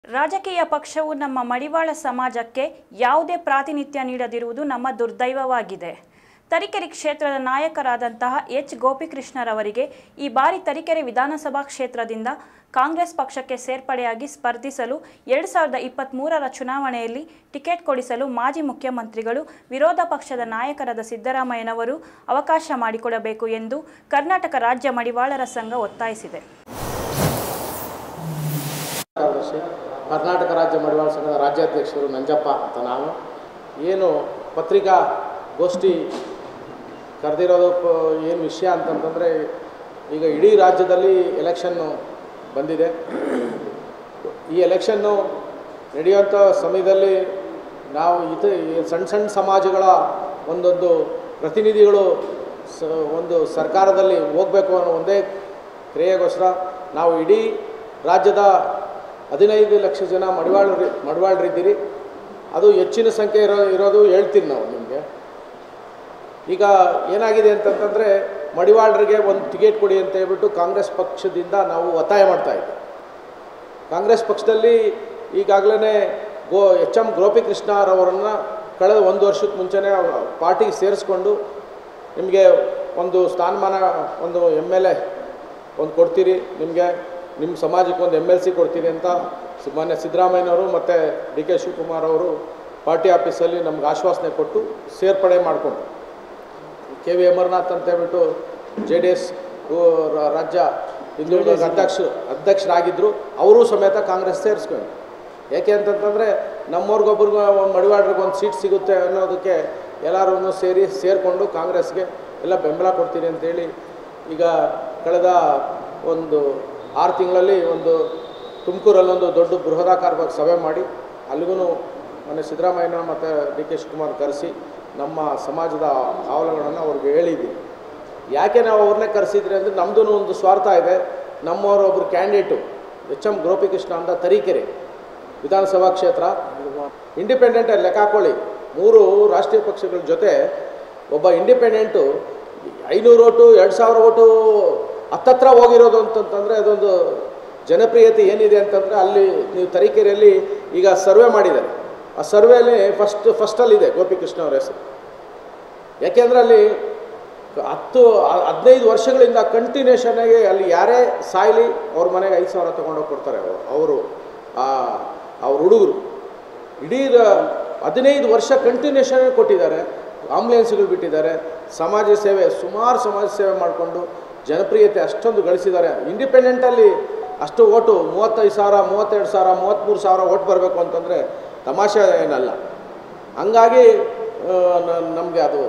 ರಾಜಕೀಯ ಪಕ್ಷವು ನಮ್ಮ ಮಡಿವಾಳ ಸಮಾಜಕ್ಕೆ ಯಾವುದೇ ಪ್ರಾತಿನಿಧ್ಯ ನೀಡದಿರುವುದು ನಮ್ಮ ದುರ್ದೈವವಾಗಿದೆ ತರೀಕೆರೆ ಕ್ಷೇತ್ರದ ನಾಯಕರಾದಂತಹ ಎಚ್ ಗೋಪಿಕೃಷ್ಣರವರಿಗೆ ಈ ಬಾರಿ ತರೀಕೆರೆ ವಿಧಾನಸಭಾ ಕ್ಷೇತ್ರದಿಂದ ಕಾಂಗ್ರೆಸ್ ಪಕ್ಷಕ್ಕೆ ಸೇರ್ಪಡೆಯಾಗಿ ಸ್ಪರ್ಧಿಸಲು ಎರಡು ಸಾವಿರದ ಇಪ್ಪತ್ತ್ಮೂರರ ಚುನಾವಣೆಯಲ್ಲಿ ಟಿಕೆಟ್ ಕೊಡಿಸಲು ಮಾಜಿ ಮುಖ್ಯಮಂತ್ರಿಗಳು ವಿರೋಧ ಪಕ್ಷದ ನಾಯಕರಾದ ಸಿದ್ದರಾಮಯ್ಯನವರು ಅವಕಾಶ ಮಾಡಿಕೊಡಬೇಕು ಎಂದು ಕರ್ನಾಟಕ ರಾಜ್ಯ ಮಡಿವಾಳರ ಸಂಘ ಒತ್ತಾಯಿಸಿದೆ ಕಾರ್ಯದರ್ಶಿ ಕರ್ನಾಟಕ ರಾಜ್ಯ ಮಡಿವಾಳ ಸಂಘದ ರಾಜ್ಯಾಧ್ಯಕ್ಷರು ನಂಜಪ್ಪ ಅಂತ ನಾನು ಏನು ಪತ್ರಿಕಾ ಗೋಷ್ಠಿ ಕರೆದಿರೋದು ಪ- ಏನು ವಿಷಯ ಅಂತಂತಂದರೆ ಈಗ ಇಡೀ ರಾಜ್ಯದಲ್ಲಿ ಎಲೆಕ್ಷನ್ನು ಬಂದಿದೆ ಈ ಎಲೆಕ್ಷನ್ನು ನಡೆಯುವಂಥ ಸಮಯದಲ್ಲಿ ನಾವು ಇದು ಈ ಸಣ್ಣ ಸಣ್ಣ ಸಮಾಜಗಳ ಒಂದೊಂದು ಪ್ರತಿನಿಧಿಗಳು ಸ ಒಂದು ಸರ್ಕಾರದಲ್ಲಿ ಹೋಗಬೇಕು ಅನ್ನೋ ಒಂದೇ ಕ್ರಿಯೆಗೋಸ್ಕರ ನಾವು ಇಡೀ ರಾಜ್ಯದ ಹದಿನೈದು ಲಕ್ಷ ಜನ ಮಡಿವಾಳರು ಮಡಿವಾಳರಿದ್ದೀರಿ ಅದು ಹೆಚ್ಚಿನ ಸಂಖ್ಯೆ ಇರೋ ಇರೋದು ಹೇಳ್ತೀನಿ ನಾವು ನಿಮಗೆ ಈಗ ಏನಾಗಿದೆ ಅಂತಂತಂದರೆ ಮಡಿವಾಳರಿಗೆ ಒಂದು ಟಿಕೆಟ್ ಕೊಡಿ ಅಂತ ಹೇಳ್ಬಿಟ್ಟು ಕಾಂಗ್ರೆಸ್ ಪಕ್ಷದಿಂದ ನಾವು ಒತ್ತಾಯ ಮಾಡ್ತಾ ಇದ್ದೀವಿ ಕಾಂಗ್ರೆಸ್ ಪಕ್ಷದಲ್ಲಿ ಈಗಾಗಲೇ ಗೋ ಎಚ್ ಎಮ್ ಗೋಪಿಕೃಷ್ಣರವರನ್ನು ಕಳೆದ ಒಂದು ವರ್ಷಕ್ಕೆ ಮುಂಚೆನೇ ಪಾರ್ಟಿಗೆ ಸೇರಿಸ್ಕೊಂಡು ನಿಮಗೆ ಒಂದು ಸ್ಥಾನಮಾನ ಒಂದು ಎಮ್ ಎಲ್ ಎ ಒಂದು ಕೊಡ್ತೀರಿ ನಿಮಗೆ ನಿಮ್ಮ ಸಮಾಜಕ್ಕೆ ಒಂದು ಎಮ್ ಎಲ್ ಸಿ ಕೊಡ್ತೀರಿ ಅಂತ ಸಿ- ಮಾನ್ಯ ಸಿದ್ದರಾಮಯ್ಯನವರು ಮತ್ತು ಡಿ ಕೆ ಶಿವಕುಮಾರ್ ಅವರು ಪಾರ್ಟಿ ಆಫೀಸಲ್ಲಿ ನಮ್ಗೆ ಆಶ್ವಾಸನೆ ಕೊಟ್ಟು ಸೇರ್ಪಡೆ ಮಾಡಿಕೊಂಡ್ರು ಕೆ ವಿ ಅಮರ್ನಾಥ್ ಅಂತ ಹೇಳ್ಬಿಟ್ಟು ಜೆ ಡಿ ಎಸ್ ರಾಜ್ಯ ಹಿಂದುಳಿದ ಅಧ್ಯಕ್ಷ ಅಧ್ಯಕ್ಷರಾಗಿದ್ದರು ಅವರು ಸಮೇತ ಕಾಂಗ್ರೆಸ್ ಸೇರಿಸ್ಕೊಂಡು ಯಾಕೆ ಅಂತಂತಂದರೆ ನಮ್ಮವ್ರಿಗೊಬ್ರಿಗೂ ಒಂದು ಮಡಿವಾಡ್ರಿಗೆ ಒಂದು ಸೀಟ್ ಸಿಗುತ್ತೆ ಅನ್ನೋದಕ್ಕೆ ಎಲ್ಲರೂ ಸೇರಿ ಸೇರಿಕೊಂಡು ಕಾಂಗ್ರೆಸ್ಗೆ ಎಲ್ಲ ಬೆಂಬಲ ಕೊಡ್ತೀರಿ ಅಂತೇಳಿ ಈಗ ಕಳೆದ ಒಂದು ಆರು ತಿಂಗಳಲ್ಲಿ ಒಂದು ತುಮಕೂರಲ್ಲೊಂದು ದೊಡ್ಡ ಬೃಹದಾಕಾರವಾಗಿ ಸಭೆ ಮಾಡಿ ಅಲ್ಲಿಗೂ ಮೊನ್ನೆ ಸಿದ್ದರಾಮಯ್ಯನ ಮತ್ತು ಡಿ ಕೆ ಶಿವಕುಮಾರ್ ಕರೆಸಿ ನಮ್ಮ ಸಮಾಜದ ಅವಲಗಳನ್ನು ಅವ್ರಿಗೆ ಹೇಳಿದ್ದೀವಿ ಯಾಕೆ ನಾವು ಅವ್ರನ್ನೇ ಕರೆಸಿದ್ರಿ ಅಂದರೆ ನಮ್ಮದು ಒಂದು ಸ್ವಾರ್ಥ ಇದೆ ನಮ್ಮವರು ಒಬ್ಬರು ಕ್ಯಾಂಡಿಡೇಟು ಎಚ್ ಎಮ್ ಗೋಪಿಕೃಷ್ಣ ಅಂತ ತರೀಕೆರೆ ವಿಧಾನಸಭಾ ಕ್ಷೇತ್ರ ಇಂಡಿಪೆಂಡೆಂಟ್ ಲೆಕ್ಕ ಹಾಕೊಳ್ಳಿ ಮೂರು ರಾಷ್ಟ್ರೀಯ ಪಕ್ಷಗಳ ಜೊತೆ ಒಬ್ಬ ಇಂಡಿಪೆಂಡೆಂಟು ಐನೂರು ಓಟು ಎರಡು ಸಾವಿರ ಓಟು ಹತ್ತತ್ರ ಹೋಗಿರೋದು ಅಂತಂತಂದರೆ ಅದೊಂದು ಜನಪ್ರಿಯತೆ ಏನಿದೆ ಅಂತಂದರೆ ಅಲ್ಲಿ ನೀವು ತರೀಕೆರೆಯಲ್ಲಿ ಈಗ ಸರ್ವೆ ಮಾಡಿದ್ದಾರೆ ಆ ಸರ್ವೆಯಲ್ಲಿ ಫಸ್ಟ್ ಫಸ್ಟಲ್ಲಿದೆ ಗೋಪಿಕೃಷ್ಣ ಅವರ ಹೆಸರು ಯಾಕೆಂದರೆ ಅಲ್ಲಿ ಹತ್ತು ಹ- ಹದಿನೈದು ವರ್ಷಗಳಿಂದ ಕಂಟಿನ್ಯೂಷನ್ ಆಗಿ ಅಲ್ಲಿ ಯಾರೇ ಸಾಯಲಿ ಅವ್ರ ಮನೆಗೆ ಐದು ಸಾವಿರ ತೊಗೊಂಡೋಗಿ ಕೊಡ್ತಾರೆ ಅವರು ಅವರು ಅವ್ರ ಹುಡುಗರು ಇಡೀ ರ- ಹದಿನೈದು ವರ್ಷ ಕಂಟಿನ್ಯೂಷನ್ ಕೊಟ್ಟಿದ್ದಾರೆ ಆಂಬುಲೆನ್ಸ್ಗಳು ಬಿಟ್ಟಿದ್ದಾರೆ ಸಮಾಜ ಸೇವೆ ಸುಮಾರು ಸಮಾಜ ಸೇವೆ ಮಾಡಿಕೊಂಡು ಜನಪ್ರಿಯತೆ ಅಷ್ಟೊಂದು ಗಳಿಸಿದ್ದಾರೆ ಇಂಡಿಪೆಂಡೆಂಟಲ್ಲಿ ಅಷ್ಟು ಓಟು ಮೂವತ್ತೈದು ಸಾವಿರ ಮೂವತ್ತೆರಡು ಸಾವಿರ ಮೂವತ್ತ್ಮೂರು ಸಾವಿರ ಓಟ್ ಬರಬೇಕು ಅಂತಂದರೆ ತಮಾಷೆ ಏನಲ್ಲ ಹಂಗಾಗಿ ನಮಗೆ ಅದು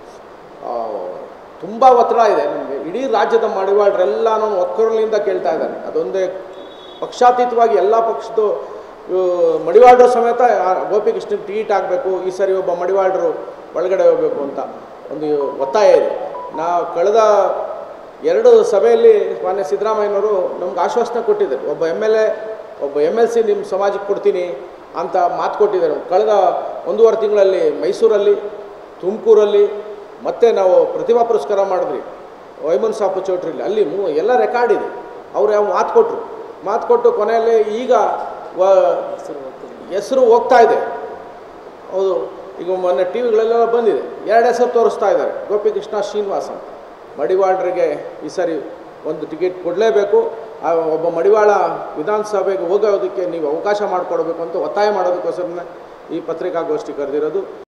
ತುಂಬ ಒತ್ತಡ ಇದೆ ನಮಗೆ ಇಡೀ ರಾಜ್ಯದ ಮಡಿವಾಳರೆಲ್ಲನೂ ಒಕ್ಕರಲಿಂದ ಕೇಳ್ತಾ ಇದ್ದಾರೆ ಅದೊಂದೇ ಪಕ್ಷಾತೀತವಾಗಿ ಎಲ್ಲ ಪಕ್ಷದ್ದು ಇವು ಮಡಿವಾಳರು ಸಮೇತ ಆ ಗೋಪಿಕೃಷ್ಣಗೆ ಟಿಕೆಟ್ ಆಗಬೇಕು ಈ ಸರಿ ಒಬ್ಬ ಮಡಿವಾಳರು ಒಳಗಡೆ ಹೋಗಬೇಕು ಅಂತ ಒಂದು ಒತ್ತಾಯ ಇದೆ ನಾವು ಕಳೆದ ಎರಡು ಸಭೆಯಲ್ಲಿ ಮಾನ್ಯ ಸಿದ್ದರಾಮಯ್ಯನವರು ನಮ್ಗೆ ಆಶ್ವಾಸನೆ ಕೊಟ್ಟಿದ್ದಾರೆ ಒಬ್ಬ ಎಮ್ ಎಲ್ ಎ ಒಬ್ಬ ಎಮ್ ಎಲ್ ಸಿ ನಿಮ್ಮ ಸಮಾಜಕ್ಕೆ ಕೊಡ್ತೀನಿ ಅಂತ ಮಾತು ಕೊಟ್ಟಿದ್ದಾರೆ ಕಳೆದ ಒಂದೂವರೆ ತಿಂಗಳಲ್ಲಿ ಮೈಸೂರಲ್ಲಿ ತುಮಕೂರಲ್ಲಿ ಮತ್ತೆ ನಾವು ಪ್ರತಿಭಾ ಪುರಸ್ಕಾರ ಮಾಡಿದ್ರಿ ವೈಮನ್ ಸಾಪು ಚೌಟ್ರಿಲಿ ಅಲ್ಲಿ ಮೂ ಎಲ್ಲ ರೆಕಾರ್ಡ್ ಇದೆ ಅವ್ರು ಯಾವ ಮಾತು ಕೊಟ್ಟರು ಮಾತು ಕೊಟ್ಟು ಕೊನೆಯಲ್ಲಿ ಈಗ ವ ಹೆಸರು ಹೋಗ್ತಾ ಇದೆ ಹೌದು ಈಗ ಮೊನ್ನೆ ಟಿ ವಿಗಳೆಲ್ಲ ಬಂದಿದೆ ಎರಡು ಹೆಸರು ತೋರಿಸ್ತಾ ಇದ್ದಾರೆ ಗೋಪಿಕೃಷ್ಣ ಶ್ರೀನಿವಾಸ್ ಅಂತ ಮಡಿವಾಳರಿಗೆ ಈ ಸರಿ ಒಂದು ಟಿಕೆಟ್ ಕೊಡಲೇಬೇಕು ಆ ಒಬ್ಬ ಮಡಿವಾಳ ವಿಧಾನಸಭೆಗೆ ಹೋಗೋದಕ್ಕೆ ನೀವು ಅವಕಾಶ ಮಾಡಿಕೊಡ್ಬೇಕು ಅಂತ ಒತ್ತಾಯ ಮಾಡೋದಕ್ಕೋಸ್ಕರನೇ ಈ ಪತ್ರಿಕಾಗೋಷ್ಠಿ ಕರೆದಿರೋದು